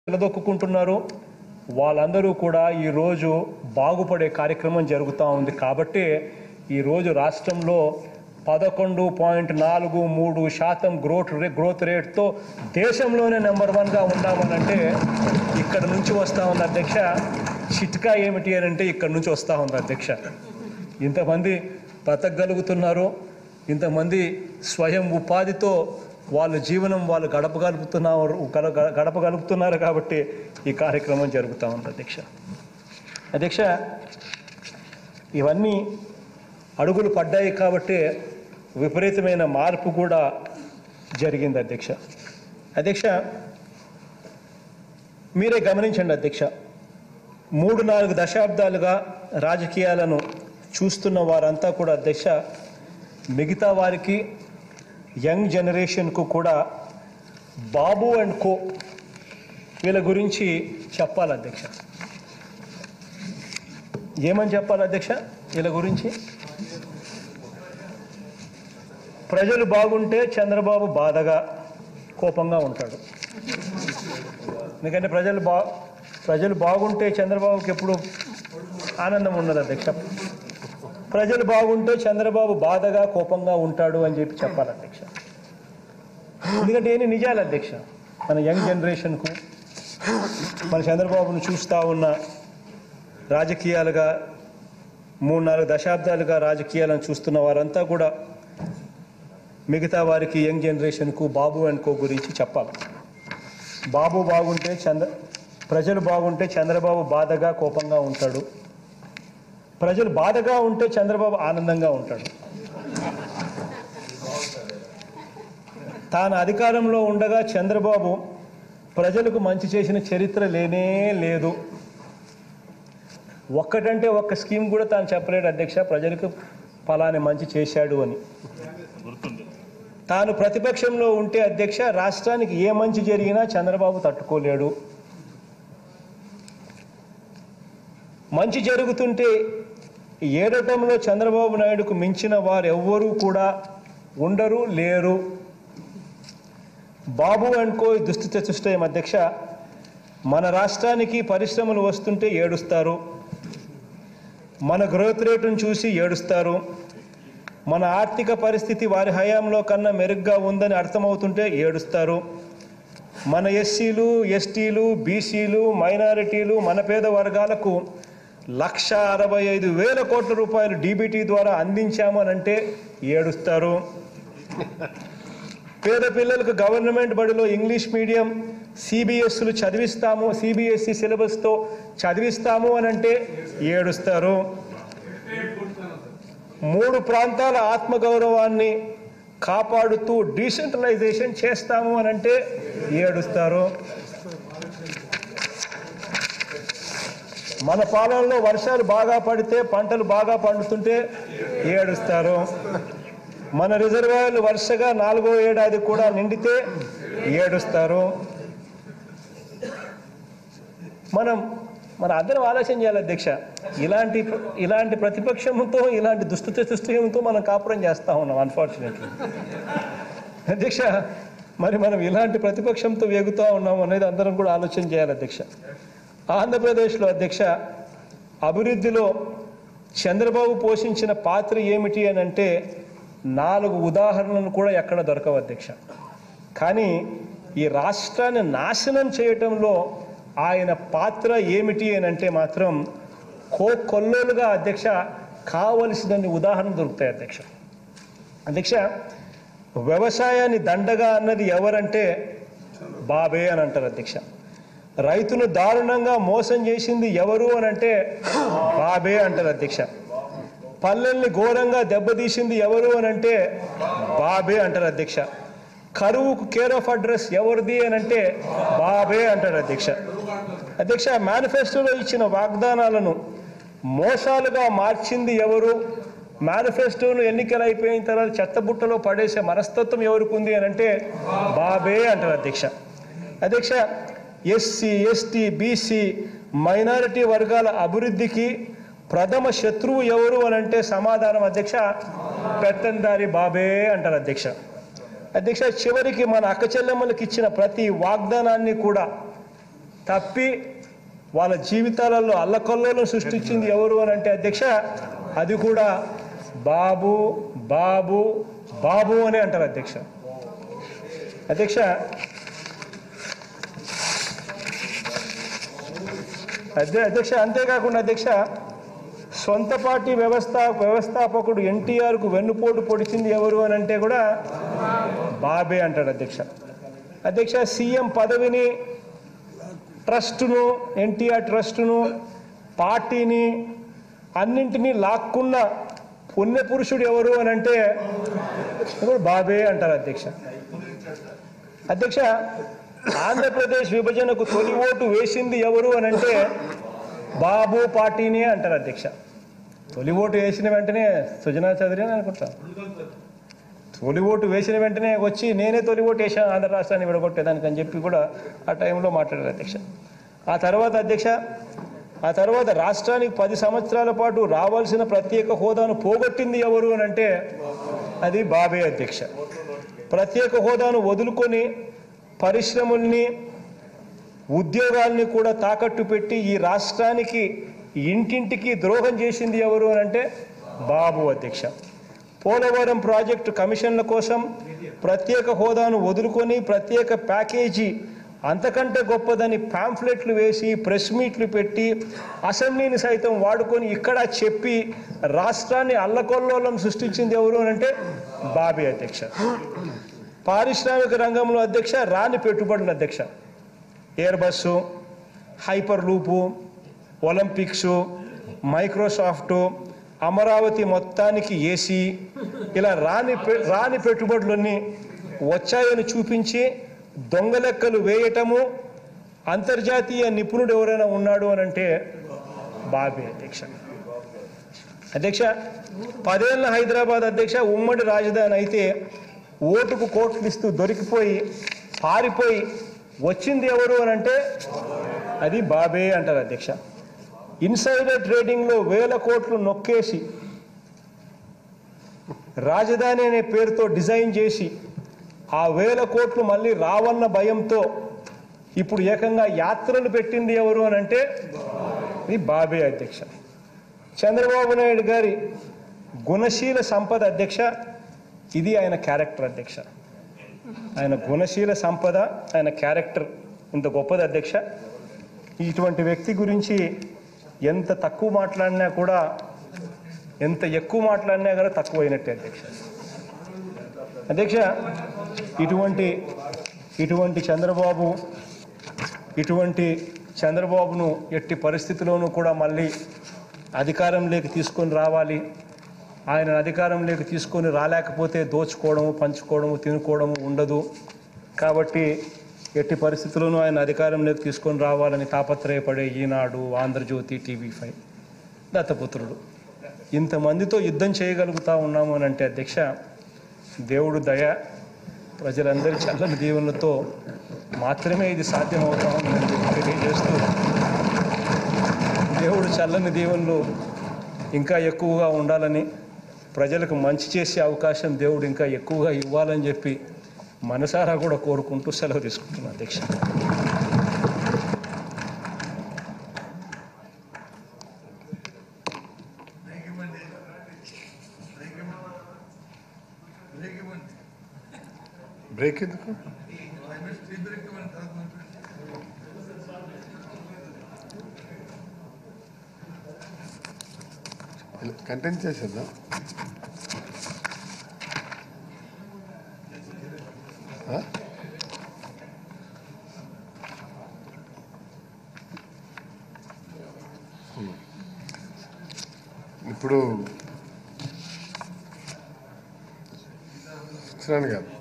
నిలదొక్కుంటున్నారో వాళ్ళందరూ కూడా ఈరోజు బాగుపడే కార్యక్రమం జరుగుతూ ఉంది కాబట్టి ఈరోజు రాష్ట్రంలో పదకొండు పాయింట్ నాలుగు మూడు శాతం గ్రోత్ రే గ్రోత్ రేట్తో దేశంలోనే నెంబర్ వన్గా ఉన్నామనంటే ఇక్కడ నుంచి వస్తూ ఉంది అధ్యక్ష చిట్కా ఏమిటి అని అంటే ఇక్కడ నుంచి వస్తూ ఉంది అధ్యక్ష ఇంతమంది బ్రతకగలుగుతున్నారు ఇంతమంది స్వయం ఉపాధితో వాళ్ళ జీవనం వాళ్ళు గడపగలుగుతున్నారు గడ- గడ- గడపగలుగుతున్నారు కాబట్టి ఈ కార్యక్రమం జరుగుతూ ఉంది అధ్యక్ష అధ్యక్ష ఇవన్నీ అడుగులు పడ్డాయి కాబట్టి విపరీతమైన మార్పు కూడా జరిగింది అధ్యక్ష అధ్యక్ష మీరే గమనించండి అధ్యక్ష మూడు నాలుగు దశాబ్దాలుగా రాజకీయాలను చూస్తున్న వారంతా కూడా అధ్యక్ష మిగతా వారికి యంగ్ జనరేషన్కు కూడా బాబు అండ్ కో వీళ్ళ గురించి చెప్పాలి అధ్యక్ష ఏమని చెప్పాలి అధ్యక్ష వీళ్ళ గురించి ప్రజలు బాగుంటే చంద్రబాబు బాధగా కోపంగా ఉంటాడు ఎందుకంటే ప్రజలు బా ప్రజలు బాగుంటే చంద్రబాబుకి ఎప్పుడు ఆనందం ఉండదు అధ్యక్ష ప్రజలు బాగుంటే చంద్రబాబు బాధగా కోపంగా ఉంటాడు అని చెప్పి చెప్పాలి అధ్యక్ష ఎందుకంటే ఏమి నిజాలు అధ్యక్ష మన యంగ్ జనరేషన్కు మన చంద్రబాబును చూస్తూ ఉన్న రాజకీయాలుగా మూడు నాలుగు దశాబ్దాలుగా రాజకీయాలను చూస్తున్న వారంతా కూడా మిగతా వారికి యంగ్ జనరేషన్కు బాబు అండ్ కో గురించి చెప్పాలి బాబు బాగుంటే చంద్ర ప్రజలు బాగుంటే చంద్రబాబు బాధగా కోపంగా ఉంటాడు ప్రజలు బాధగా ఉంటే చంద్రబాబు ఆనందంగా ఉంటాడు తాను అధికారంలో ఉండగా చంద్రబాబు ప్రజలకు మంచి చేసిన చరిత్ర లేనే లేదు ఒక్కటంటే ఒక్క స్కీమ్ కూడా తాను చెప్పలేడు అధ్యక్ష ప్రజలకు ఫలాని మంచి చేశాడు అని తాను ప్రతిపక్షంలో ఉంటే అధ్యక్ష రాష్ట్రానికి ఏ మంచి జరిగినా చంద్రబాబు తట్టుకోలేడు మంచి జరుగుతుంటే ఏడటంలో చంద్రబాబు నాయుడుకు మించిన వారు ఎవ్వరూ కూడా ఉండరు లేరు బాబు అండ్ కో దుస్థిత సృష్టయం అధ్యక్ష మన రాష్ట్రానికి పరిశ్రమలు వస్తుంటే ఏడుస్తారు మన గ్రోత్ రేటును చూసి ఏడుస్తారు మన ఆర్థిక పరిస్థితి వారి హయాంలో కన్నా మెరుగ్గా ఉందని అర్థమవుతుంటే ఏడుస్తారు మన ఎస్సీలు ఎస్టీలు బీసీలు మైనారిటీలు మన పేద వర్గాలకు లక్ష అరవై ఐదు వేల కోట్ల రూపాయలు డీబీటీ ద్వారా అందించాము అని అంటే ఏడుస్తారు పేద పిల్లలకు గవర్నమెంట్ బడిలో ఇంగ్లీష్ మీడియం సిబిఎస్లు చదివిస్తాము సిబిఎస్ఈ సిలబస్తో చదివిస్తాము అని అంటే ఏడుస్తారు మూడు ప్రాంతాల ఆత్మగౌరవాన్ని కాపాడుతూ డీసెంట్రలైజేషన్ చేస్తాము అని అంటే ఏడుస్తారు మన పాలనలో వర్షాలు బాగా పడితే పంటలు బాగా పండుతుంటే ఏడుస్తారు మన రిజర్వాయర్లు వరుసగా నాలుగో ఏడాది కూడా నిండితే ఏడుస్తారు మనం మన అందరం ఆలోచన చేయాలి అధ్యక్ష ఇలాంటి ఇలాంటి ప్రతిపక్షంతో ఇలాంటి దుస్థిత సృష్టితో మనం కాపురం చేస్తా ఉన్నాం అన్ఫార్చునేట్లీ అధ్యక్ష మరి మనం ఇలాంటి ప్రతిపక్షంతో వేగుతూ ఉన్నాం అనేది అందరం కూడా ఆలోచన చేయాలి అధ్యక్ష ఆంధ్రప్రదేశ్లో అధ్యక్ష అభివృద్ధిలో చంద్రబాబు పోషించిన పాత్ర ఏమిటి అని అంటే నాలుగు ఉదాహరణలు కూడా ఎక్కడ దొరకవు అధ్యక్ష కానీ ఈ రాష్ట్రాన్ని నాశనం చేయటంలో ఆయన పాత్ర ఏమిటి అని అంటే మాత్రం కో కొల్లోలుగా అధ్యక్ష కావలసినన్ని ఉదాహరణలు దొరుకుతాయి అధ్యక్ష అధ్యక్ష వ్యవసాయాన్ని దండగా అన్నది ఎవరంటే బాబే అని అంటారు అధ్యక్ష రైతును దారుణంగా మోసం చేసింది ఎవరు అని అంటే బాబే అంటారు అధ్యక్ష పల్లెల్ని ఘోరంగా దెబ్బతీసింది ఎవరు అని అంటే బాబే అంటారు అధ్యక్ష కరువుకు కేర్ ఆఫ్ అడ్రస్ ఎవరిది అని అంటే బాబే అంటారు అధ్యక్ష అధ్యక్ష మేనిఫెస్టోలో ఇచ్చిన వాగ్దానాలను మోసాలుగా మార్చింది ఎవరు మేనిఫెస్టోను ఎన్నికలు అయిపోయిన తర్వాత చెత్తబుట్టలో పడేసే మనస్తత్వం ఎవరికి ఉంది అని అంటే బాబే అంటారు అధ్యక్ష అధ్యక్ష ఎస్సీ ఎస్టీ బీసీ మైనారిటీ వర్గాల అభివృద్ధికి ప్రథమ శత్రువు ఎవరు అని అంటే సమాధానం అధ్యక్ష పెత్తందారి బాబే అంటారు అధ్యక్ష అధ్యక్ష చివరికి మన అక్క చెల్లెమ్మలకు ఇచ్చిన ప్రతి వాగ్దానాన్ని కూడా తప్పి వాళ్ళ జీవితాలలో అల్లకొల్లోలను సృష్టించింది ఎవరు అని అంటే అధ్యక్ష అది కూడా బాబు బాబు బాబు అని అంటారు అధ్యక్ష అధ్యక్ష అధ్య అధ్యక్ష అంతేకాకుండా అధ్యక్ష సొంత పార్టీ వ్యవస్థ వ్యవస్థాపకుడు ఎన్టీఆర్కు వెన్నుపోటు పొడిచింది ఎవరు అని అంటే కూడా బాబే అంటాడు అధ్యక్ష అధ్యక్ష సీఎం పదవిని ట్రస్టును ఎన్టీఆర్ ట్రస్టును పార్టీని అన్నింటినీ లాక్కున్న పుణ్యపురుషుడు ఎవరు అని అంటే ఇప్పుడు బాబే అంటారు అధ్యక్ష అధ్యక్ష ఆంధ్రప్రదేశ్ విభజనకు తొలి ఓటు వేసింది ఎవరు అని అంటే బాబు పార్టీనే అంటారు అధ్యక్ష తొలి ఓటు వేసిన వెంటనే సుజనా చౌదరి అని అనుకుంటా తొలి ఓటు వేసిన వెంటనే వచ్చి నేనే తొలి ఓటు వేసాను ఆంధ్ర రాష్ట్రాన్ని విడగొట్టేదానికి అని చెప్పి కూడా ఆ టైంలో మాట్లాడారు అధ్యక్ష ఆ తర్వాత అధ్యక్ష ఆ తర్వాత రాష్ట్రానికి పది సంవత్సరాల పాటు రావాల్సిన ప్రత్యేక హోదాను పోగొట్టింది ఎవరు అని అంటే అది బాబే అధ్యక్ష ప్రత్యేక హోదాను వదులుకొని పరిశ్రమల్ని ఉద్యోగాల్ని కూడా తాకట్టు పెట్టి ఈ రాష్ట్రానికి ఇంటింటికి ద్రోహం చేసింది ఎవరు అని అంటే బాబు అధ్యక్ష పోలవరం ప్రాజెక్టు కమిషన్ల కోసం ప్రత్యేక హోదాను వదులుకొని ప్రత్యేక ప్యాకేజీ అంతకంటే గొప్పదని పాంఫ్లెట్లు వేసి ప్రెస్ మీట్లు పెట్టి అసెంబ్లీని సైతం వాడుకొని ఇక్కడ చెప్పి రాష్ట్రాన్ని అల్లకొల్లోలం సృష్టించింది ఎవరు అని అంటే బాబీ అధ్యక్ష పారిశ్రామిక రంగంలో అధ్యక్ష రాని పెట్టుబడుల అధ్యక్ష Airbus Hyperloop Olympics Microsoft Amaravati మొత్తానికి ఏసీ ఇలా రాని పె- రాని పెట్టుబడులన్నీ వచ్చాయని చూపించి దొంగ లెక్కలు వేయటము అంతర్జాతీయ నిపుణుడు ఎవరైనా ఉన్నాడు అని అంటే బాబీ అధ్యక్ష అధ్యక్ష పదేళ్ళ హైదరాబాద్ అధ్యక్ష ఉమ్మడి రాజధాని అయితే ఓటుకు కోట్లు ఇస్తూ దొరికిపోయి పారిపోయి వచ్చింది ఎవరు అని అంటే అది బాబే అంటారు అధ్యక్ష ఇన్సైడర్ ట్రేడింగ్లో వేల కోట్లు నొక్కేసి రాజధాని అనే పేరుతో డిజైన్ చేసి ఆ వేల కోట్లు మళ్ళీ రావన్న భయంతో ఇప్పుడు ఏకంగా యాత్రలు పెట్టింది ఎవరు అని అంటే ఇది బాబే అధ్యక్ష చంద్రబాబు నాయుడు గారి గుణశీల సంపద అధ్యక్ష ఇది ఆయన క్యారెక్టర్ అధ్యక్ష ఆయన గుణశీల సంపద ఆయన క్యారెక్టర్ ఇంత గొప్పది అధ్యక్ష ఇటువంటి వ్యక్తి గురించి ఎంత తక్కువ మాట్లాడినా కూడా ఎంత ఎక్కువ మాట్లాడినా కూడా తక్కువైనట్టే అధ్యక్ష అధ్యక్ష ఇటువంటి ఇటువంటి చంద్రబాబు ఇటువంటి చంద్రబాబును ఎట్టి పరిస్థితిలోనూ కూడా మళ్ళీ అధికారంలోకి తీసుకొని రావాలి ఆయన అధికారంలోకి తీసుకొని రాలేకపోతే దోచుకోవడము పంచుకోవడము తినుకోవడము ఉండదు కాబట్టి ఎట్టి పరిస్థితుల్లోనూ ఆయన అధికారంలోకి తీసుకొని రావాలని తాపత్రయపడే ఈనాడు ఆంధ్రజ్యోతి టీవీ ఫైవ్ దత్తపుత్రుడు ఇంతమందితో యుద్ధం చేయగలుగుతా ఉన్నాము అని అంటే అధ్యక్ష దేవుడు దయ ప్రజలందరి చల్లని దీవెనలతో మాత్రమే ఇది సాధ్యమవుతా ఉందని చెప్పి తెలియజేస్తూ దేవుడు చల్లని దీవెనలు ఇంకా ఎక్కువగా ఉండాలని ప్రజలకు మంచి చేసే అవకాశం దేవుడు ఇంకా ఎక్కువగా ఇవ్వాలని చెప్పి మనసారా కూడా కోరుకుంటూ సెలవు తీసుకుంటున్నాను అధ్యక్ష బ్రేక్ ఎందుకు కంటెంట్ చేసేద్దాం ఆ? ఇప్పుడు శ్రాణి గారు